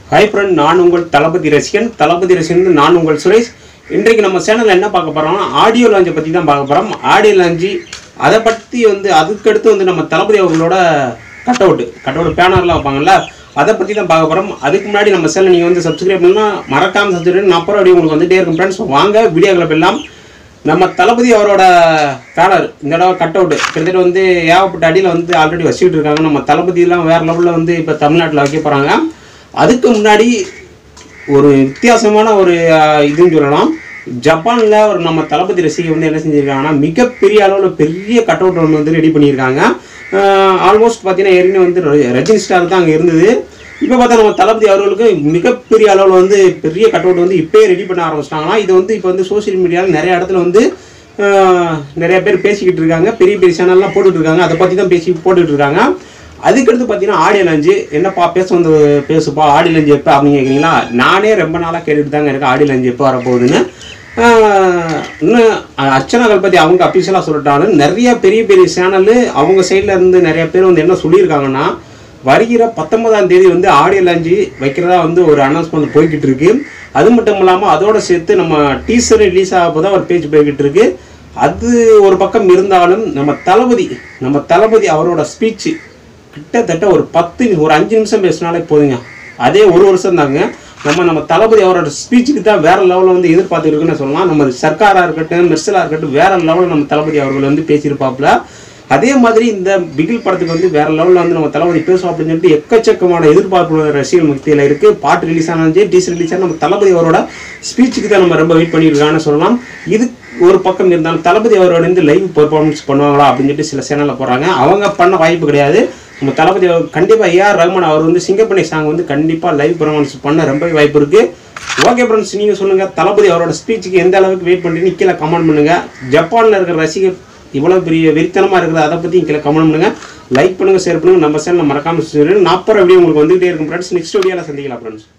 hi friend நான் உங்கள் தளபதி ரசிகன் தளபதி ரசிகன் நான் உங்கள் சுரேஷ் இன்றைக்கு நம்ம சேனலில் என்ன பார்க்க போகிறோம்னா ஆடியோ லாஞ்சை பற்றி தான் பார்க்க போகிறோம் ஆடியோ லாஞ்சி அதை பற்றி வந்து அதுக்கடுத்து வந்து நம்ம தளபதி அவர்களோட கட் அவுட் கட் அவுட் பேனர்லாம் வைப்பாங்கல்ல அதை பற்றி தான் பார்க்க போகிறோம் அதுக்கு முன்னாடி நம்ம சேனல் நீங்கள் வந்து சப்ஸ்கிரைப் பண்ணால் மறக்காமல் சப்ஸ்கிரைப் நான் அப்புறம் அப்படியே உங்களுக்கு வந்துட்டே இருக்கும் ஃப்ரெண்ட்ஸ் வாங்க வீடியோக்களை எல்லாம் நம்ம தளபதி அவரோட பேனர் இந்த தடவை கட் அவுட் கிட்டத்தட்ட வந்து ஏகப்பட்ட அடியில் வந்து ஆல்ரெடி வச்சுக்கிட்டு இருக்காங்க நம்ம தளபதியெல்லாம் வேறு லெவலில் வந்து இப்போ தமிழ்நாட்டில் வைக்க போகிறாங்க அதுக்கு முன்னாடி ஒரு வித்தியாசமான ஒரு அஹ், இதுன்னு சொல்லலாம் ஜப்பானில் ஒரு நம்ம தளபதி ரசிகை வந்து என்ன செஞ்சுருக்காங்கன்னா மிகப்பெரிய அளவில் பெரிய கட் அவுட் ஒன்று வந்து ரெடி பண்ணியிருக்காங்க ஆல்மோஸ்ட் பார்த்தீங்கன்னா ஏற்கனவே வந்து ர- ரஜினி ஸ்டார் தான் அங்கே இருந்தது இப்போ பார்த்தா நம்ம தளபதி அவர்களுக்கு மிகப்பெரிய அளவில் வந்து பெரிய கட் அவுட் வந்து இப்போயே ரெடி பண்ண ஆரம்பிச்சிட்டாங்கன்னா இது வந்து இப்போ வந்து சோஷியல் மீடியாவில் நிறைய இடத்துல வந்து ஆஹ், நிறைய பேர் பேசிக்கிட்டு இருக்காங்க பெரிய பெரிய சேனல்லாம் போட்டுட்டு இருக்காங்க அதை பற்றி தான் பேசி போட்டுட்டு இருக்காங்க அதுக்கடுத்து பார்த்தீங்கன்னா ஆடியோ லஞ்சு என்னப்பா பேச வந்து பேசுப்பா ஆடியோ லஞ்சு எப்போ அப்படின்னு கேட்குறீங்களா நானே ரொம்ப நாளாக கேட்டுட்டு தாங்க இருக்கேன் ஆடியோ லஞ்சு எப்போ வரப்போகுதுன்னு ஆஹ், இன்னும் அர்ச்சனா கல்பதி அவங்க அஃபீஷியலாக சொல்லிட்டாலும் நிறைய பெரிய பெரிய சேனலு அவங்க சைடில் இருந்து நிறைய பேர் வந்து என்ன சொல்லியிருக்காங்கன்னா வருகிற பத்தொன்பதாம் தேதி வந்து ஆடியோ லான்ச்சு வைக்கிறதா வந்து ஒரு அனௌன்ஸ்மெண்ட் போய்கிட்டு இருக்கு அது மட்டும் இல்லாமல் அதோட சேர்த்து நம்ம டீசர் ரிலீஸ் ஆக போதா ஒரு பேஜ் போய்கிட்டு இருக்கு அது ஒரு பக்கம் இருந்தாலும் நம்ம தளபதி நம்ம தளபதி அவரோட ஸ்பீச் கிட்டத்தட்ட ஒரு பத்து நி- ஒரு அஞ்சு நிமிஷம் பேசினாலே போதுங்க அதே ஒரு வருஷம் தாங்க நம்ம நம்ம தளபதி அவரோட ஸ்பீச்சுக்கு தான் வேற லெவலில் வந்து எதிர்பார்த்து இருக்குன்னு சொல்லலாம் நம்ம சர்க்காராக இருக்கட்டும் மெர்சலாக இருக்கட்டும் வேற லெவலில் நம்ம தளபதி அவர்கள் வந்து பேசியிருப்பாப்புல அதே மாதிரி இந்த பிகில் படத்துக்கு வந்து வேற லெவலில் வந்து நம்ம தளபதி பேசுவோம் அப்படின்னு சொல்லிட்டு எக்கச்சக்கமான எதிர்பார்ப்பு ரசிகர்கள் மத்தியில் இருக்கு பாட்டு ரிலீஸ் ஆனாலும் சரி டீசர் ரிலீஸ் ஆனாலும் நம்ம தளபதி அவரோட ஸ்பீச்சுக்கு தான் நம்ம ரொம்ப வெயிட் பண்ணியிருக்கான்னு சொல்லலாம் இது ஒரு பக்கம் இருந்தாலும் தளபதி அவரோட வந்து லைவ் பெர்ஃபார்மன்ஸ் பண்ணுவாங்களா அப்படின்னு சொல்லிட்டு சில சேனலில் போடுறாங்க அவங்க பண்ண வாய்ப்பு கிடையாது நம்ம தளபதி அவர் கண்டிப்பாக ஏஆர் ரஹ்மான் அவர் வந்து சிங்கப்பண்ணி சாங் வந்து கண்டிப்பாக லைவ் பெர்ஃபார்மன்ஸ் பண்ண ரொம்ப வாய்ப்பு இருக்கு ஓகே ஃப்ரெண்ட்ஸ் நீங்கள் சொல்லுங்கள் தளபதி அவரோட ஸ்பீச்சுக்கு எந்த அளவுக்கு வெயிட் பண்ணுறீங்க கீழே கமெண்ட் பண்ணுங்கள் ஜப்பானில் இருக்கிற ரசிகர் இவ்வளோ பெரிய வெறித்தனமாக இருக்குது அதை பற்றி கீழே கமெண்ட் பண்ணுங்கள் லைக் பண்ணுங்கள் ஷேர் பண்ணுங்கள் நம்ம சேனலில் மறக்காமல் நான் அப்புறம் அப்படியே உங்களுக்கு வந்துகிட்டே இருக்கும் ஃப்ரெண்ட்ஸ் நெக்ஸ்ட் வீடியோவில் சந்திக்கலாம் ஃப்ரெண்ட்ஸ்